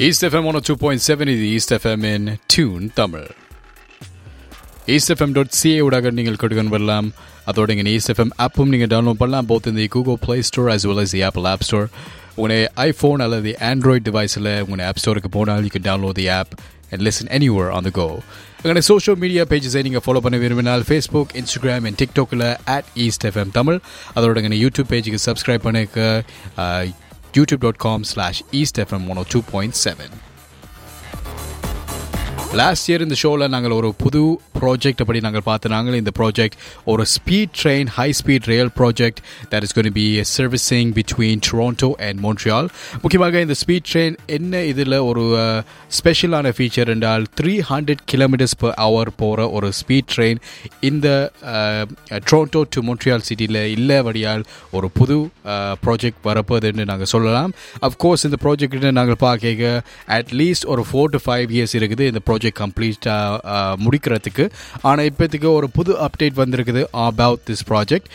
East FM one two point seven இது East FM in tune Tamil East FM dot CA ஊடாக நீங்கள் கொடுக்கணும் வரலாம் அதோட இங்கே ஈஸ்ட் எஃப்எம் ஆப்பும் நீங்கள் டவுன்லோட் பண்ணலாம் போத் இந்த Google Play Store as well as the Apple App Store உங்களுடைய ஐஃபோன் அல்லது ஆண்ட்ராய்ட் டிவைஸில் உங்களுடைய ஆப் ஸ்டோருக்கு போனால் you can download the app and listen anywhere on the go எங்களுடைய சோஷியல் மீடியா பேஜஸை நீங்கள் ஃபாலோ பண்ண விரும்பினால் ஃபேஸ்புக் இன்ஸ்டாகிராம் அண்ட் டிக்டாக்கில் அட் ஈஸ்ட் எஃப்எம் தமிழ் அதோட எங்கள் யூடியூப் பேஜுக்கு சப்ஸ்கிரைப் பண்ணிக்க YouTube dot com slash East FM one two point seven last year இந்த ஷோவில் நாங்கள் ஒரு புது ப்ராஜெக்ட் அப்படி நாங்கள் பார்த்து நாங்கள் இந்த ப்ராஜெக்ட் ஒரு speed train high speed rail project that is gonna be servicing between Toronto and Montreal முக்கியமாக இந்த ஸ்பீட் ட்ரெயின் என்ன இதில் ஒரு ஸ்பெஷலான ஃபீச்சர் என்றால் three hundred kilometres per hour போகிற ஒரு ஸ்பீட் ட்ரெயின் இந்த டொராண்டோ டு மோன்ட்ரியால் சிட்டியில் இல்லை வழியால் ஒரு புது ப்ராஜெக்ட் வரப்போகுதுன்னு நாங்கள் சொல்லலாம் அஃப்கோர்ஸ் இந்த ப்ராஜெக்ட் நாங்கள் பார்க்க அட்லீஸ்ட் ஒரு ஃபோர் டு ஃபைவ் இயர்ஸ் இருக்குது இந்த ப்ராஜெக்ட் கம்ப்ளீட்டாக முடிக்கிறதுக்கு ஆனால் இப்போதைக்கு ஒரு புது அப்டேட் வந்திருக்குது about this project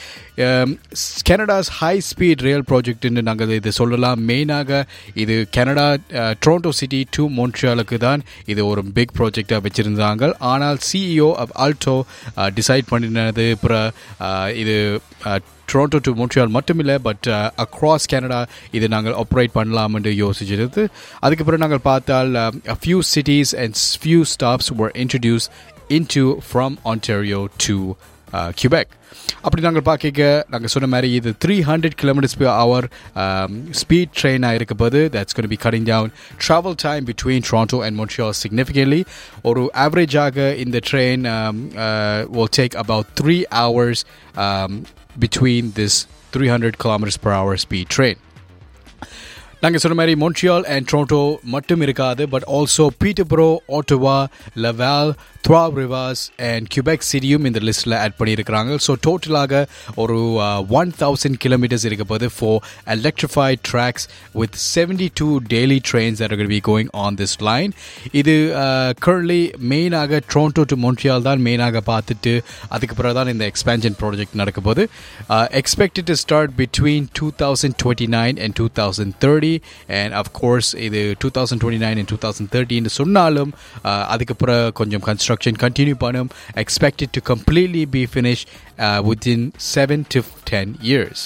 Canada's high speed rail ப்ராஜெக்ட்னு நாங்கள் இது சொல்லலாம் மெயினாக இது கனடா டொரண்டோ சிட்டி டு மோன்ட்ரியாலுக்கு தான் இது ஒரு பிக் ப்ராஜெக்டாக வச்சுருந்தாங்க ஆனால் சிஇஓ ஆஃப் ஆல்டோ டிசைட் பண்ணினது அப்புறம் இது டொரண்டோ டு மோன்ட்ரியால் மட்டும் இல்லை பட் அக்ராஸ் கனடா இது நாங்கள் ஆப்ரேட் பண்ணலாம் என்று யோசிச்சிருது அதுக்கப்புறம் நாங்கள் பார்த்தால் few cities and few stops were introduced into from Ontario to uh, Quebec அப்படி நாங்கள் பார்க்க நாங்கள் சொன்ன மாதிரி இது three hundred kilometres per hour speed ட்ரெயினாக இருக்க போது that's gonna be cutting down travel time between Toronto and Montreal significantly ஒரு ஆவரேஜாக இந்த train will take about three hours um, between this 300 kilometers per hour speed train. நாங்கள் சொன்ன மாதிரி Montreal and Toronto மட்டும் இருக்காது but also Peterborough Ottawa Laval Trois Rivières and Quebec சிட்டியும் இந்த லிஸ்ட்டில் ஆட் பண்ணியிருக்கிறாங்க ஸோ டோட்டலாக ஒரு ஒன் தௌசண்ட் கிலோமீட்டர்ஸ் இருக்க போது four electrified tracks with seventy two daily trains are be going on this line இது கர்லி மெயினாக டொரண்டோ டு மொன்ட்ரியால் தான் மெயினாக பார்த்துட்டு அதுக்கு பிறகு தான் இந்த எக்ஸ்பேன்ஷன் ப்ராஜெக்ட் நடக்க போது expected to start between two thousand twenty nine and two thousand thirty and of course இது two thousand twenty nine and two thousand தேர்ட்டின்னு சொன்னாலும் அதுக்கப்புறம் கொஞ்சம் கன்ஸ்ட்ரக்ஷன் கண்டினியூ பண்ணும் expected to completely be finish within seven to ten years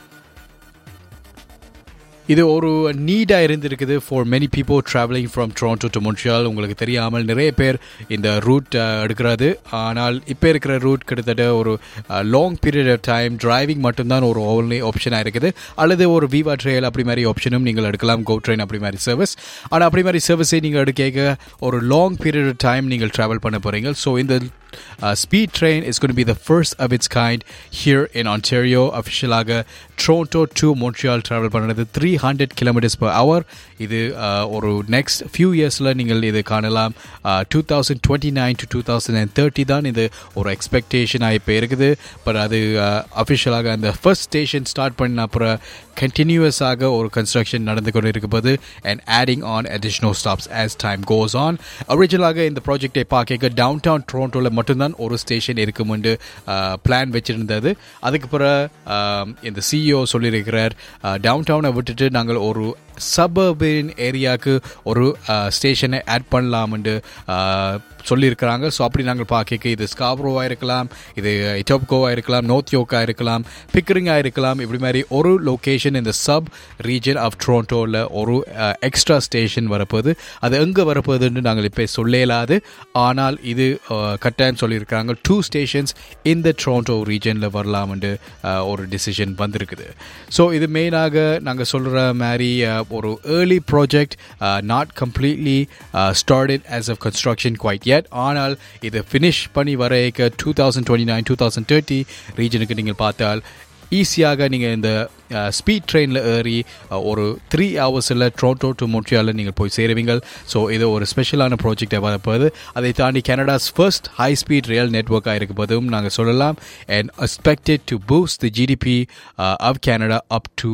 இது ஒரு நீடாக இருந்திருக்குது for many people travelling from Toronto to Montreal உங்களுக்கு தெரியாமல் நிறைய பேர் இந்த ரூட் எடுக்கிறது ஆனால் இப்போ இருக்கிற ரூட் கிட்டத்தட்ட ஒரு long period of time driving மட்டும்தான் ஒரு ஓன்லி ஆப்ஷனாக இருக்குது அல்லது ஒரு விவா ட்ரெயில் அப்படி மாதிரி ஆப்ஷனும் நீங்கள் எடுக்கலாம் கோ ட்ரெயின் அப்படி மாதிரி சர்வீஸ் ஆனால் அப்படி மாதிரி சர்வீஸை நீங்கள் எடுக்க ஒரு லாங் பீரியட் ஆஃப் டைம் நீங்கள் ட்ராவல் பண்ண போகிறீங்க ஸோ இந்த Uh, speed train is going to be the first of its kind here in Ontario. அஃபிஷியலாக Toronto to Montreal travel பண்ணுறது three hundred kilometres per hour இது ஒரு நெக்ஸ்ட் ஃபியூ இயர்ஸில் நீங்கள் இது காணலாம் two thousand twenty nine to two thousand and thirty தான் இது ஒரு எக்ஸ்பெக்டேஷனாக இப்போ இருக்குது பட் அது அஃபிஷியலாக அந்த ஃபர்ஸ்ட் ஸ்டேஷன் ஸ்டார்ட் பண்ண அப்புறம் கண்டினியூஸாக ஒரு கன்ஸ்ட்ரக்ஷன் நடந்து கொண்டு இருக்கும்போது and adding on additional stops as time goes on ஒரிஜினலாக இந்த ப்ராஜெக்டை பார்க்க டவுன் டவுன் டொரண்டோவில் மட்டும்தான் ஒரு ஸ்டேஷன் இருக்குமென்று பிளான் வச்சிருந்தது அதுக்கு பிறகு இந்த சிஇஓ சொல்லியிருக்கிறார் டவுன் டவுனை விட்டுட்டு நாங்கள் ஒரு சபர்பின் ஏரியாவுக்கு ஒரு ஸ்டேஷனை ஆட் பண்ணலாம்னு சொல்லியிருக்கிறாங்க ஸோ அப்படி நாங்கள் பார்க்க இது ஸ்காப்ரோவாக இருக்கலாம் இது இட்டோப்கோவாக இருக்கலாம் நோர்த் யோக்காக இருக்கலாம் பிக்கரிங்காக இருக்கலாம் இப்படி மாதிரி ஒரு லொக்கேஷன் இந்த சப் ரீஜன் ஆஃப் ட்ரோண்டோவில் ஒரு எக்ஸ்ட்ரா ஸ்டேஷன் வரப்போகுது அது எங்கே வரப்போகுதுன்னு நாங்கள் இப்போ சொல்லலாது ஆனால் இது கட்டாயம் சொல்லியிருக்கிறாங்க டூ ஸ்டேஷன்ஸ் இந்த ட்ரோண்டோ ரீஜனில் வரலாம்னு ஒரு டிசிஷன் வந்திருக்குது ஸோ இது மெயினாக நாங்கள் சொல்கிற மாதிரி ஒரு early project not completely started as of construction quite yet ஆனால் இதை ஃபினிஷ் பண்ணி வரைக்க two thousand twenty nine two thousand thirty ரீஜனுக்கு நீங்கள் பார்த்தால் ஈஸியாக நீங்கள் இந்த ஸ்பீட் ட்ரெயினில் ஏறி ஒரு த்ரீ ஹவர்ஸில் ட்ரோட்டோ டு மொட்ரியாவில் நீங்கள் போய் சேருவீங்க ஸோ இது ஒரு ஸ்பெஷலான ப்ராஜெக்டாக வரப்போகுது அதை தாண்டி Canada's first high speed rail நெட்ஒர்க்காக இருப்பதும் நாங்கள் சொல்லலாம் and expected to boost the GDP of Canada up to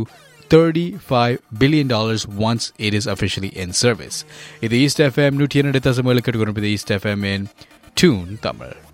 $35 billion once it is officially in service. இது ஈஸ்ட் எஃப்எம் நூற்றி இரண்டு தசமேழு கேட்டுக்கொண்டு ஈஸ்ட் எஃப்எம் இன் டியூன் தமிழ்